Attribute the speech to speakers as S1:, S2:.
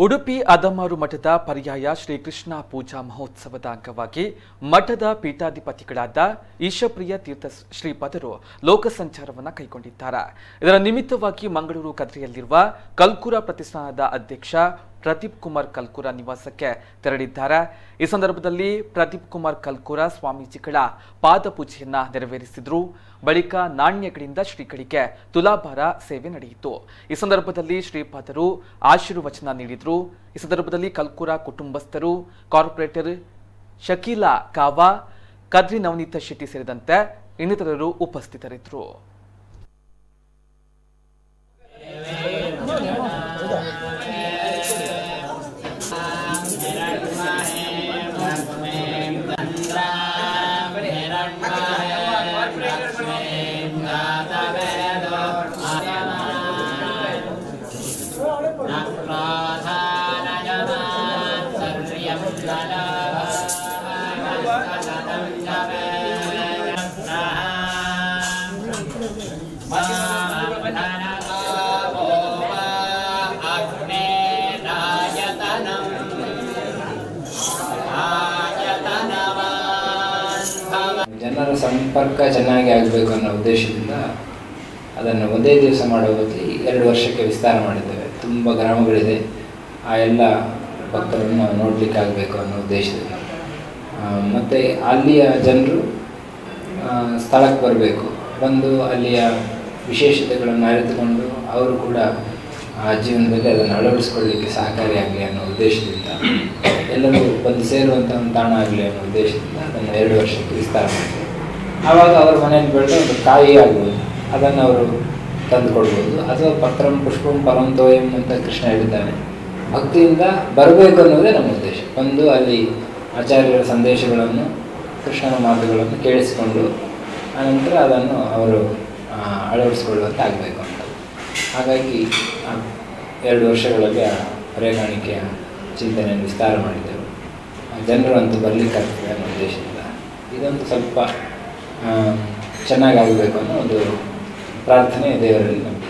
S1: ಉಡುಪಿ ಅದಮಾರು ಮಠದ ಪರ್ಯಾಯ ಶ್ರೀಕೃಷ್ಣ ಪೂಜಾ ಮಹೋತ್ಸವದ ಅಂಗವಾಗಿ ಮಠದ ಪೀಠಾಧಿಪತಿಗಳಾದ ಈಶಪ್ರಿಯ ತೀರ್ಥ ಶ್ರೀಪಾದರು ಲೋಕ ಸಂಚಾರವನ್ನು ಕೈಗೊಂಡಿದ್ದಾರೆ ಇದರ ನಿಮಿತ್ತವಾಗಿ ಮಂಗಳೂರು ಕದ್ರಿಯಲ್ಲಿರುವ ಕಲ್ಕುರ ಪ್ರತಿಷ್ಠಾನದ ಅಧ್ಯಕ್ಷ ಪ್ರದೀಪ್ ಕುಮಾರ್ ಕಲ್ಕುರ ನಿವಾಸಕ್ಕೆ ತೆರಳಿದ್ದಾರೆ ಈ ಸಂದರ್ಭದಲ್ಲಿ ಪ್ರದೀಪ್ ಕುಮಾರ್ ಕಲ್ಕುರ ಸ್ವಾಮೀಜಿಗಳ ಪಾದ ಪೂಜೆಯನ್ನ ನೆರವೇರಿಸಿದ್ರು ಬಳಿಕ ನಾಣ್ಯಗಳಿಂದ ಶ್ರೀಗಳಿಗೆ ತುಲಾಭಾರ ಸೇವೆ ನಡೆಯಿತು ಈ ಸಂದರ್ಭದಲ್ಲಿ ಶ್ರೀಪಾದರು ಆಶೀರ್ವಚನ ನೀಡಿದ್ರು ಈ ಸಂದರ್ಭದಲ್ಲಿ ಕಲ್ಕುರ ಕುಟುಂಬಸ್ಥರು ಕಾರ್ಪೊರೇಟರ್ ಶಕೀಲಾ ಕಾವಾ ಕದ್ರಿ ನವನೀತ ಶೆಟ್ಟಿ ಸೇರಿದಂತೆ ಇನ್ನಿತರರು ಉಪಸ್ಥಿತರಿದ್ದರು
S2: ಜನರ ಸಂಪರ್ಕ ಚೆನ್ನಾಗಿ ಆಗಬೇಕು ಅನ್ನೋ ಉದ್ದೇಶದಿಂದ ಅದನ್ನು ಒಂದೇ ದಿವಸ ಮಾಡೋ ಬದಲು ಎರಡು ವರ್ಷಕ್ಕೆ ವಿಸ್ತಾರ ಮಾಡಿದ್ದೇವೆ ತುಂಬ ಗ್ರಾಮಗಳಿದೆ ಆ ಎಲ್ಲ ಭಕ್ತರನ್ನು ನಾವು ನೋಡಲಿಕ್ಕೆ ಆಗಬೇಕು ಅನ್ನೋ ಉದ್ದೇಶದಿಂದ ಆ, ಮತ್ತು ಅಲ್ಲಿಯ ಜನರು ಆ, ಸ್ಥಳಕ್ಕೆ ಬರಬೇಕು ಬಂದು ಅಲ್ಲಿಯ ವಿಶೇಷತೆಗಳನ್ನು ಅರಿತುಕೊಂಡು ಅವರು ಕೂಡ ಆ ಜೀವನದಲ್ಲಿ ಅದನ್ನು ಅಳವಡಿಸ್ಕೊಳ್ಳಿಕ್ಕೆ ಸಹಕಾರಿಯಾಗಲಿ ಅನ್ನೋ ಉದ್ದೇಶದಿಂದ ಎಲ್ಲರೂ ಬಂದು ಸೇರುವಂಥ ಒಂದು ತಾಣ ಆಗಲಿ ಅನ್ನೋ ಉದ್ದೇಶದಿಂದ ಅದನ್ನು ಎರಡು ವರ್ಷಕ್ಕೆ ವಿಸ್ತಾರ ಮಾಡಿದ್ರು ಆವಾಗ ಅವ್ರ ಮನೆಯಲ್ಲಿ ಬೆಳೆದ ಒಂದು ಕಾಯಿ ಆಗ್ಬೋದು ಅದನ್ನು ಅವರು ತಂದು ಕೊಡ್ಬೋದು ಅಥವಾ ಪತ್ರಂ ಪುಷ್ಪಂ ಪರಂತೋಯಂ ಅಂತ ಕೃಷ್ಣ ಹೇಳಿದ್ದಾನೆ ಭಕ್ತಿಯಿಂದ ಬರಬೇಕು ಅನ್ನೋದೇ ನಮ್ಮ ಉದ್ದೇಶ ಬಂದು ಅಲ್ಲಿ ಆಚಾರ್ಯರ ಸಂದೇಶಗಳನ್ನು ಕೃಷ್ಣನ ಮಾತುಗಳನ್ನು ಕೇಳಿಸಿಕೊಂಡು ಆನಂತರ ಅದನ್ನು ಅವರು ಆ, ಅಳವಡಿಸಿಕೊಳ್ಳುವಂತೆ ಆಗಬೇಕು ಅಂತ ಹಾಗಾಗಿ ಆ, ಎರಡು ವರ್ಷಗಳಲ್ಲಿ ಆ ಹೊರೆಗಾಣಿಕೆಯ ಚಿಂತನೆಯನ್ನು ವಿಸ್ತಾರ ಮಾಡಿದ್ದೆವು ಆ, ಜನರು ಅಂತೂ ಬರಲಿಕ್ಕಾಗ್ತದೆ ಅನ್ನೋ ಉದ್ದೇಶದಿಂದ ಇದೊಂದು ಸ್ವಲ್ಪ ಆ, ಚೆನ್ನಾಗಾಗಬೇಕು ಅನ್ನೋ ಒಂದು ಪ್ರಾರ್ಥನೆ ದೇವರಲ್ಲಿ ನಮಗೆ